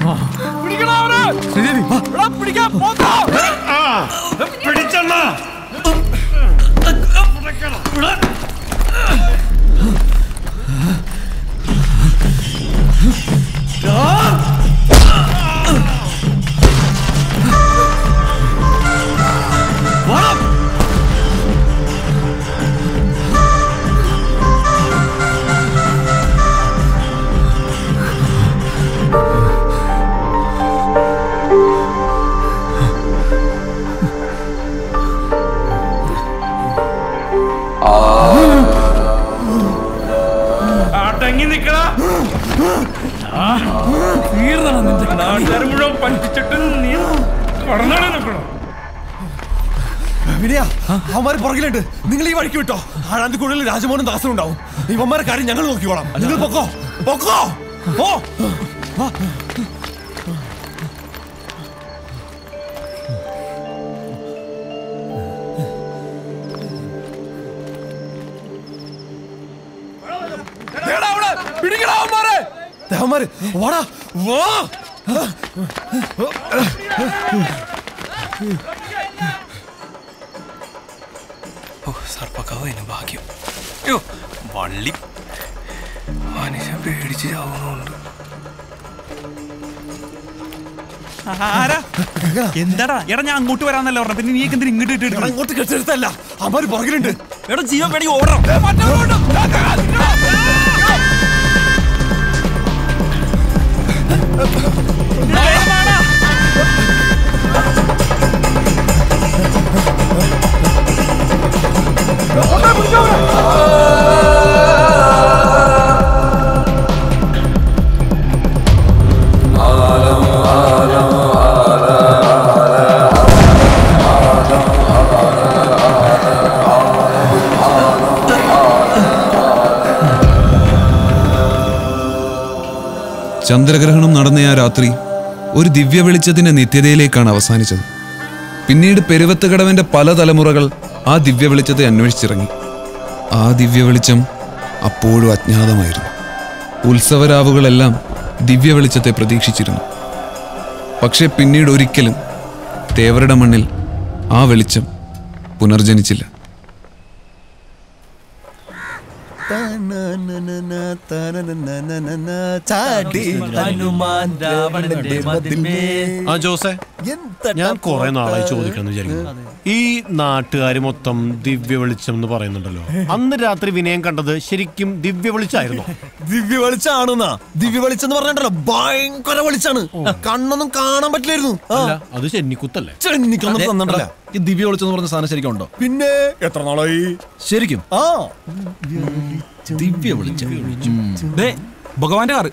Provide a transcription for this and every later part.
പിടിച്ചണ്ണ അടങ്ങി നിക്കടാ നാട്ടുകാർ മുഴുവൻ പഞ്ചിച്ചിട്ട് നീ കടന്നാണ് നിക്കണം വിനയ അവന്മാര് പുറകിലുണ്ട് നിങ്ങൾ ഈ വഴിക്ക് വിട്ടോ ആഴാന്തി കൂടുതൽ രാജമോഹനും ദാസനും ഉണ്ടാവും ഇവന്മാരെ കാര്യം ഞങ്ങൾ നോക്കിക്കോളാം നിങ്ങൾ പൊക്കോ പൊക്കോ ഓ അവന്മാര് വാടാ വാ ഓ സർപ്പക്കാവിന് ഭാഗ്യം അയ്യോ വള്ളി മനുഷ്യൻ പേടിച്ച് ചാവുന്നുണ്ട് ആരാ എന്താടാ എടാ ഞാൻ അങ്ങോട്ട് വരാന്നല്ല പറഞ്ഞ പിന്നെ നീ എന്തിനാ ഇങ്ങോട്ട് ഇട്ട് എടാ, ഇങ്ങോട്ട് കെട്ടെടുത്തല്ല അവന്മാര് പുറകിലുണ്ട് എടാ ജീവൻ വേണമെങ്കിൽ ഓടണം ചന്ദ്രഗ്രഹണം നടന്ന ആ രാത്രി ഒരു ദിവ്യ വെളിച്ചത്തിന്റെ നിത്യതയിലേക്കാണ് അവസാനിച്ചത് പിന്നീട് പെരുവത്തുകടവന്റെ പല തലമുറകൾ ആ ദിവ്യ വെളിച്ചത്തെ അന്വേഷിച്ചിറങ്ങി ആ ദിവ്യ വെളിച്ചം അപ്പോഴും അജ്ഞാതമായിരുന്നു ഉത്സവരാവുകളെല്ലാം ദിവ്യ വെളിച്ചത്തെ പ്രതീക്ഷിച്ചിരുന്നു പക്ഷെ പിന്നീട് ഒരിക്കലും തേവരുടെ മണ്ണിൽ ആ വെളിച്ചം പുനർജനിച്ചില്ല ചാടി ഹനുമാൻ രാവണന്റെ മതിൽമേൽ. ആ ജോസെ ഞാൻ കുറെ നാളായി ചോദിക്കണം വിചാരിക്കുന്നു ഈ നാട്ടുകാര് മൊത്തം ദിവ്യ വെളിച്ചം എന്ന് പറയുന്നുണ്ടല്ലോ അന്ന് രാത്രി വിനയം കണ്ടത് ശരിക്കും ദിവ്യ വെളിച്ചായിരുന്നു ദിവ്യ വെളിച്ചാണെന്നാ ദിവ്യ വെളിച്ചം എന്ന് പറഞ്ഞിട്ടല്ലോ ഭയങ്കര വെളിച്ചാണ് കണ്ണൊന്നും കാണാൻ പറ്റില്ലായിരുന്നു ആ. അല്ല അത് ചെന്നിക്കുത്തല്ലേ ചെന്നിക്കൊന്നും തന്നിട്ടല്ല ഈ ദിവ്യ വെളിച്ചെന്ന് പറഞ്ഞ സാധനം ശരിക്കും ഉണ്ടോ പിന്നെ എത്ര നാളായി ശരിക്കും ആ ദിവ്യ വെളിച്ചം ദേ ഭഗവാന്റെ കാറ്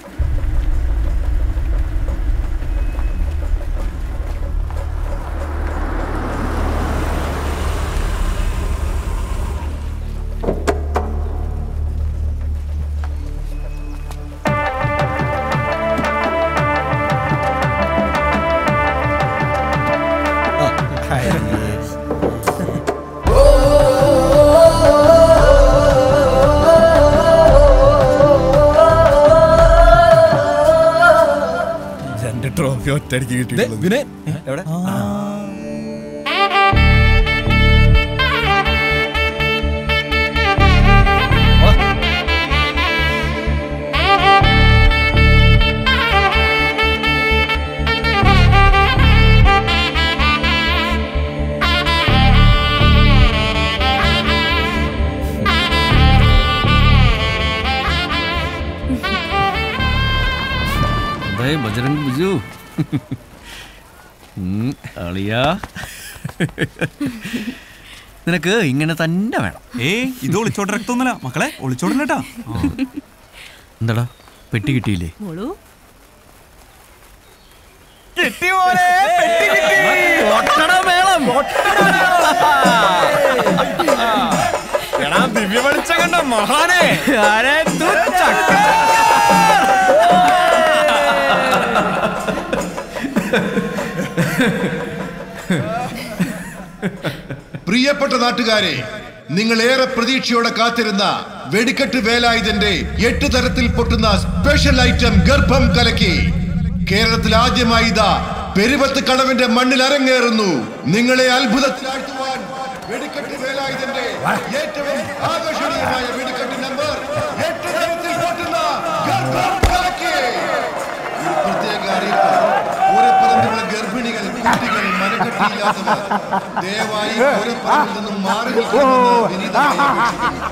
രണ്ട് ട്രോഫി ഒറ്റയടിക്ക് ദേ, കിട്ടി വിനയൻ എവിടെ എന്തായി ബജരംഗ് ബിജു ഉം, അളിയാ നിനക്ക് ഇങ്ങനെ തന്നെ വേണം ഏയ് ഇത് ഒളിച്ചോട്ട രക്തൊന്നുമല്ല മക്കളെ ഒളിച്ചോടല്ലേട്ടാ എന്താടാ പെട്ടി കിട്ടിയില്ലേ എടാ ദിവ്യ വെളിച്ചം കണ്ട മഹാനെ പ്രിയപ്പെട്ട നാട്ടുകാരെ നിങ്ങൾ ഏറെ പ്രതീക്ഷയോടെ കാത്തിരുന്ന വെടിക്കെട്ട് വേലായുധന്റെ എട്ട് തരത്തിൽ പൊട്ടുന്ന സ്പെഷ്യൽ ഐറ്റം ഗർഭം കലക്കി കേരളത്തിൽ ആദ്യമായി ഇതാ പെരുവത്ത് കടവിന്റെ മണ്ണിൽ അരങ്ങേറുന്നു നിങ്ങളെ അത്ഭുതത്തിലാഴ്ത്തുവാൻ വെടിക്കെട്ട് വേലായുധന്റെ ഏറ്റവും ആകർഷണീയമായ വെടിക്കെട്ട് നമ്പർ എട്ട് തരത്തിൽ പൊട്ടുന്ന ഗർഭം കലക്കി. ഒരു പ്രത്യേക അറിയിപ്പ് പൂരപ്പറമ്പിലുള്ള ഗർഭിണികൾ കുട്ടികൾ മനക്കെട്ടിയില്ലാത്തവർ ദയവായി പൂരപ്പറമ്പിൽ നിന്നും മാറി നിൽക്കണമെന്ന് വിനീതമായി അപേക്ഷിക്കുന്നു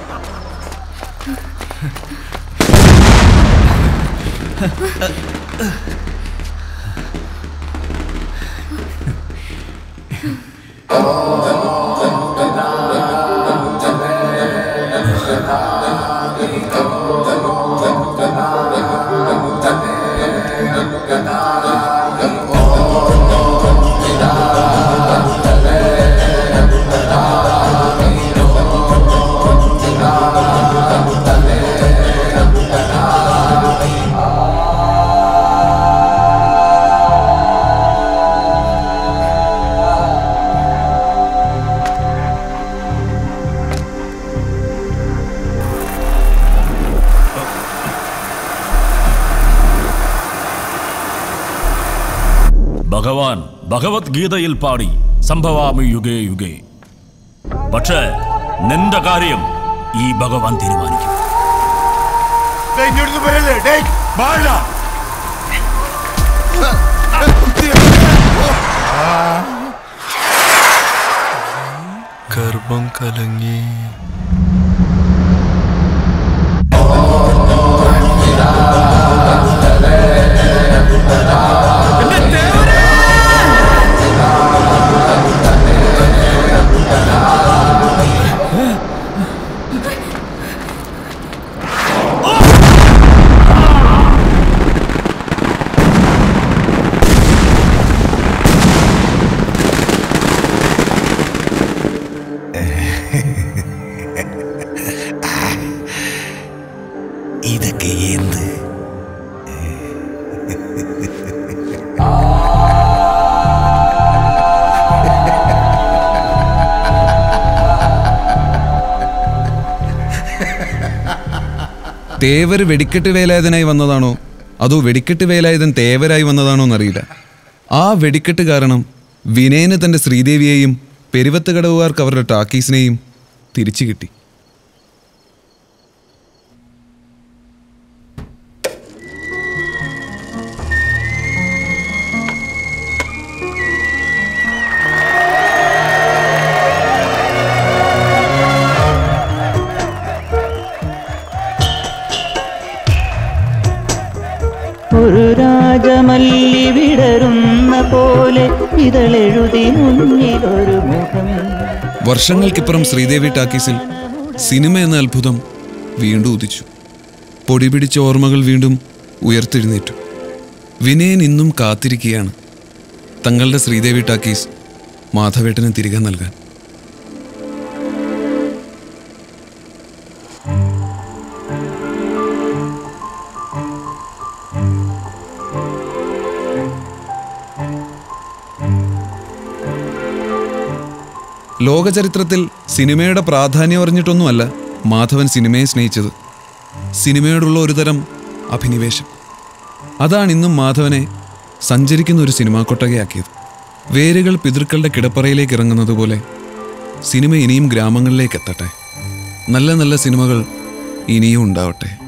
ഭഗവാൻ ഭഗവത്ഗീതയിൽ പാടി സംഭവാമി യുഗേ യുഗേ പക്ഷേ നിന്റെ കാര്യം ഈ ഭഗവാൻ തീരുമാനിക്കും ഗർഭം കലങ്ങി ഇതൊക്കെ എന്ത് തേവർ വെടിക്കെട്ട് വേലായുധനായി വന്നതാണോ അതോ വെടിക്കെട്ട് വേലായുധൻ തേവരായി വന്നതാണോ എന്നറിയില്ല ആ വെടിക്കെട്ട് കാരണം വിനയന് തന്റെ ശ്രീദേവിയെയും പെരുവത്ത് കടവുകാർക്ക് അവരുടെ ടാക്കീസിനെയും തിരിച്ചു കിട്ടി ഒരു രാജമല്ലി വിടരുന്ന പോലെ ഇതളെഴുതി മുന്നിലൊരു മുഖം വർഷങ്ങൾക്കിപ്പുറം ശ്രീദേവി ടാക്കീസിൽ സിനിമ എന്ന അത്ഭുതം വീണ്ടും ഉദിച്ചു പൊടി പിടിച്ച ഓർമ്മകൾ വീണ്ടും ഉയർത്തെഴുന്നേറ്റു വിനയൻ ഇന്നും കാത്തിരിക്കുകയാണ് തങ്ങളുടെ ശ്രീദേവി ടാക്കീസ് മാധവേട്ടന് തിരികെ നൽകാൻ ലോകചരിത്രത്തിൽ സിനിമയുടെ പ്രാധാന്യം അറിഞ്ഞിട്ടൊന്നുമല്ല മാധവൻ സിനിമയെ സ്നേഹിച്ചത് സിനിമയോടുള്ള ഒരുതരം അഭിനിവേശം അതാണ് ഇന്നും മാധവനെ സഞ്ചരിക്കുന്ന ഒരു സിനിമാ കൊട്ടകയാക്കിയത് വേരുകൾ പിതൃക്കളുടെ കിടപ്പറയിലേക്ക് ഇറങ്ങുന്നത് പോലെ സിനിമ ഇനിയും ഗ്രാമങ്ങളിലേക്ക് എത്തട്ടെ നല്ല നല്ല സിനിമകൾ ഇനിയും ഉണ്ടാവട്ടെ